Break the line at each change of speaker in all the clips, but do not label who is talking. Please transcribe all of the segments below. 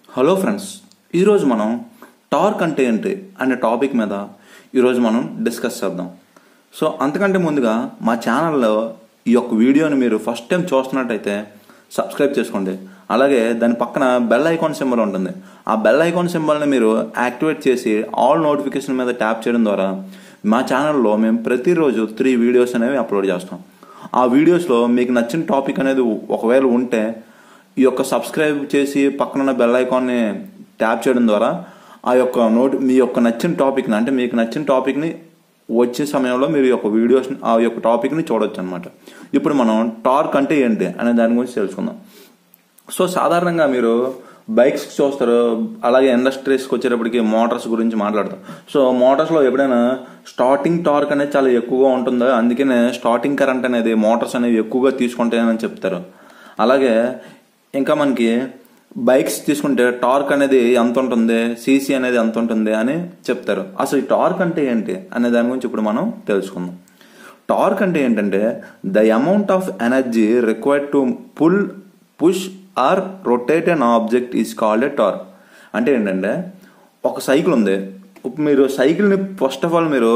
hello friends ఈరోజు మనం torque అంటే ఏంటి అనే టాపిక్ మీద ఈరోజు మనం డిస్కస్ చేద్దాం సో అంతకంటే ముందుగా మా ఛానల్లో ఈ యొక్క వీడియోని మీరు ఫస్ట్ టైం చూస్తున్నట్టయితే సబ్స్క్రైబ్ చేసుకోండి అలాగే దాని పక్కన బెల్ ఐకాన్ సింబల్ ఉంటుంది ఆ బెల్ ఐకాన్ సింబల్ని మీరు యాక్టివేట్ చేసి ఆల్ నోటిఫికేషన్ మీద ట్యాప్ చేయడం ద్వారా మా ఛానల్లో మేము ప్రతిరోజు త్రీ వీడియోస్ అనేవి అప్లోడ్ చేస్తాం ఆ వీడియోస్లో మీకు నచ్చిన టాపిక్ అనేది ఒకవేళ ఉంటే ఈ యొక్క సబ్స్క్రైబ్ చేసి పక్కన ఉన్న బెల్ ఐకాన్ని ట్యాప్ చేయడం ద్వారా ఆ యొక్క నోట్ మీ యొక్క నచ్చిన టాపిక్ని అంటే మీకు నచ్చిన టాపిక్ని వచ్చే సమయంలో మీరు ఈ యొక్క వీడియోస్ ఆ యొక్క టాపిక్ని చూడొచ్చు అనమాట ఇప్పుడు మనం టార్క్ అంటే ఏంటి అనే దాని గురించి తెలుసుకుందాం సో సాధారణంగా మీరు బైక్స్ చూస్తారు అలాగే ఇండస్ట్రీస్కి వచ్చేటప్పటికి మోటార్స్ గురించి మాట్లాడతాం సో మోటార్స్లో ఎప్పుడైనా స్టార్టింగ్ టార్క్ అనేది చాలా ఎక్కువగా ఉంటుందో అందుకనే స్టార్టింగ్ కరెంట్ అనేది మోటార్స్ అనేవి ఎక్కువగా తీసుకుంటాయని చెప్తారు అలాగే ఇంకా మనకి బైక్స్ తీసుకుంటే టార్క్ అనేది ఎంత ఉంటుంది సీసీ అనేది ఎంత ఉంటుంది అని చెప్తారు అసలు ఈ టార్క్ అంటే ఏంటి అనే దాని గురించి ఇప్పుడు మనం తెలుసుకుందాం టార్క్ అంటే ఏంటంటే the amount of energy required to pull push or rotate an object is called a torque అంటే ఏంటంటే ఒక సైకిల్ ఉంది ఇప్పుడు మీరు సైకిల్ని ఫస్ట్ ఆఫ్ ఆల్ మీరు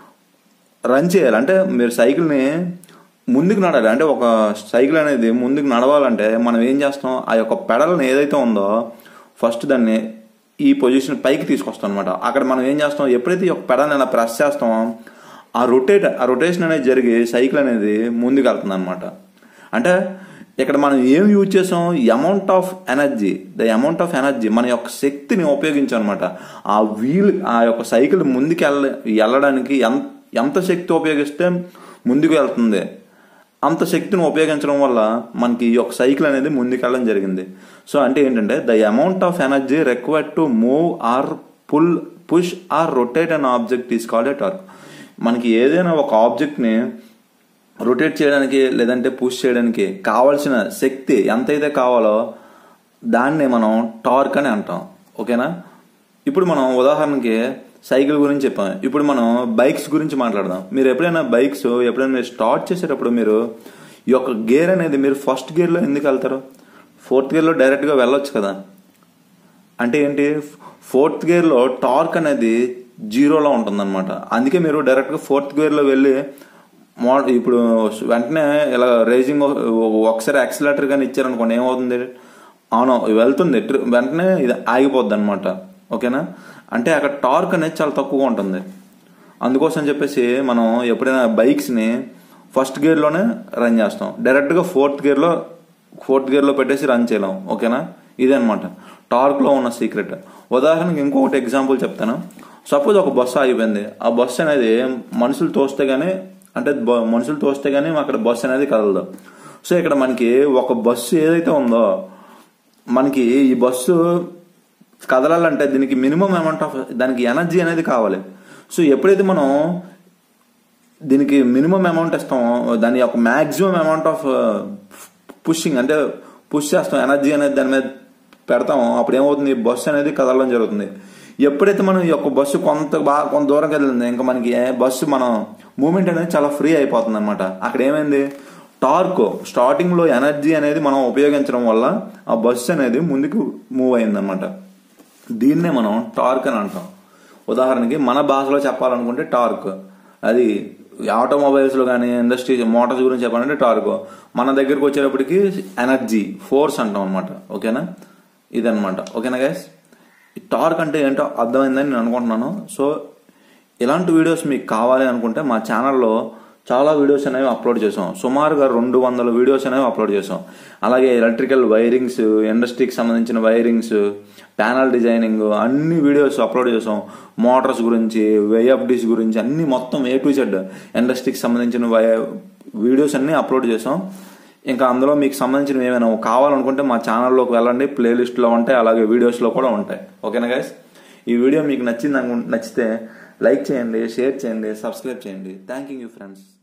రన్ చేయాలి అంటే మీరు సైకిల్ని ముందుకు నడాలి అంటే ఒక సైకిల్ అనేది ముందుకు నడవాలంటే మనం ఏం చేస్తాం ఆ యొక్క పెడల్ని ఏదైతే ఉందో ఫస్ట్ దాన్ని ఈ పొజిషన్ పైకి తీసుకొస్తాం అనమాట అక్కడ మనం ఏం చేస్తాం ఎప్పుడైతే ఈ యొక్క పెడల్ని అలా ప్రెస్ చేస్తామో ఆ రొటేట్ ఆ రొటేషన్ అనేది జరిగి సైకిల్ అనేది ముందుకు వెళ్తుంది అనమాట అంటే ఇక్కడ మనం ఏం యూజ్ చేసాం amount of energy the amount of energy మన యొక్క శక్తిని ఉపయోగించాం అనమాట ఆ వీల్ ఆ యొక్క సైకిల్ ముందుకు వెళ్ళ వెళ్ళడానికి ఎంత ఎంత శక్తి ఉపయోగిస్తే ముందుకు వెళ్తుంది అంత శక్తిని ఉపయోగించడం వల్ల మనకి ఈ యొక్క సైకిల్ అనేది ముందుకెళ్ళడం జరిగింది సో అంటే ఏంటంటే the amount of energy required to move or pull push or rotate an object is called a torque మనకి ఏదైనా ఒక ఆబ్జెక్ట్ని రొటేట్ చేయడానికి లేదంటే పుష్ చేయడానికి కావాల్సిన శక్తి ఎంతైతే కావాలో దాన్ని మనం టార్క్ అని అంటాం ఓకేనా ఇప్పుడు మనం ఉదాహరణకి సైకిల్ గురించి చెప్పాం ఇప్పుడు మనం బైక్స్ గురించి మాట్లాడదాం మీరు ఎప్పుడైనా బైక్స్ ఎప్పుడైనా మీరు స్టార్ట్ చేసేటప్పుడు మీరు ఈ యొక్క గేర్ అనేది మీరు ఫస్ట్ గేర్లో ఎందుకు వెళ్తారు ఫోర్త్ గేర్లో డైరెక్ట్గా వెళ్ళొచ్చు కదా అంటే ఏంటి ఫోర్త్ గేర్లో టార్క్ అనేది జీరోలో ఉంటుందన్నమాట అందుకే మీరు డైరెక్ట్గా ఫోర్త్ గేర్లో వెళ్ళి మో ఇప్పుడు వెంటనే ఇలా రేసింగ్ ఒకసారి యాక్సిలేటర్ కానీ ఇచ్చారనుకోండి ఏమవుతుంది అవును వెళ్తుంది వెంటనే ఇది ఆగిపోద్ది అనమాట ఓకేనా అంటే అక్కడ టార్క్ అనేది చాలా తక్కువగా ఉంటుంది అందుకోసం చెప్పేసి మనం ఎప్పుడైనా బైక్స్ని ఫస్ట్ గేర్లోనే రన్ చేస్తాం డైరెక్ట్గా ఫోర్త్ గేర్లో ఫోర్త్ గేర్లో పెట్టేసి రన్ చేయలేం ఓకేనా ఇదనమాట టార్క్లో ఉన్న సీక్రెట్ ఉదాహరణకి ఇంకొకటి ఎగ్జాంపుల్ చెప్తాను సపోజ్ ఒక బస్సు ఆగిపోయింది ఆ బస్సు అనేది మనుషులు తోస్తే కానీ అంటే మనుషులు తోస్తే కానీ అక్కడ బస్సు అనేది కదలదు సో ఇక్కడ మనకి ఒక బస్సు ఏదైతే ఉందో మనకి ఈ బస్సు కదలాలంటే దీనికి మినిమం అమౌంట్ ఆఫ్ దానికి ఎనర్జీ అనేది కావాలి సో ఎప్పుడైతే మనం దీనికి మినిమం అమౌంట్ ఇస్తామో దాని యొక్క మ్యాక్సిమం అమౌంట్ ఆఫ్ పుషింగ్ అంటే పుష్ చేస్తాం ఎనర్జీ అనేది దాని మీద పెడతామో అప్పుడు ఏమవుతుంది బస్సు అనేది కదలడం జరుగుతుంది ఎప్పుడైతే మనం ఈ యొక్క బస్సు కొంత బాగా కొంత దూరం కదిలింది ఇంకా మనకి బస్సు మనం మూమెంట్ అనేది చాలా ఫ్రీ అయిపోతుంది అనమాట అక్కడ ఏమైంది టార్క్ స్టార్టింగ్ లో ఎనర్జీ అనేది మనం ఉపయోగించడం వల్ల ఆ బస్సు అనేది ముందుకు మూవ్ అయిందనమాట దీన్నే మనం టార్క్ అని అంటాం ఉదాహరణకి మన భాషలో చెప్పాలనుకుంటే టార్క్ అది ఆటోమొబైల్స్లో కానీ ఇండస్ట్రీ మోటార్స్ గురించి చెప్పాలంటే టార్క్ మన దగ్గరకు వచ్చేటప్పటికి ఎనర్జీ ఫోర్స్ అంటాం అనమాట ఓకేనా ఇదనమాట ఓకేనా గైస్ టార్క్ అంటే ఏంటో అర్థమైందని నేను అనుకుంటున్నాను సో ఇలాంటి వీడియోస్ మీకు కావాలి అనుకుంటే మా ఛానల్లో చాలా వీడియోస్ అనేవి అప్లోడ్ చేసాం సుమారుగా రెండు వందల వీడియోస్ అనేవి అప్లోడ్ చేసాం అలాగే ఎలక్ట్రికల్ వైరింగ్స్ ఇండస్ట్రీకి సంబంధించిన వైరింగ్స్ ప్యానల్ డిజైనింగ్ అన్ని వీడియోస్ అప్లోడ్ చేసాం మోటార్స్ గురించి వేఎఫ్డీస్ గురించి అన్ని మొత్తం ఏ టు జెడ్ ఇండస్ట్రీకి సంబంధించిన వీడియోస్ అన్ని అప్లోడ్ చేసాం ఇంకా అందులో మీకు సంబంధించిన ఏమైనా కావాలనుకుంటే మా ఛానల్లోకి వెళ్ళండి ప్లేలిస్ట్లో ఉంటాయి అలాగే వీడియోస్లో కూడా ఉంటాయి ఓకేనా గైస్ ఈ వీడియో మీకు నచ్చింది నచ్చితే లైక్ చేయండి షేర్ చేయండి సబ్స్క్రైబ్ చేయండి థ్యాంక్ యూ ఫ్రెండ్స్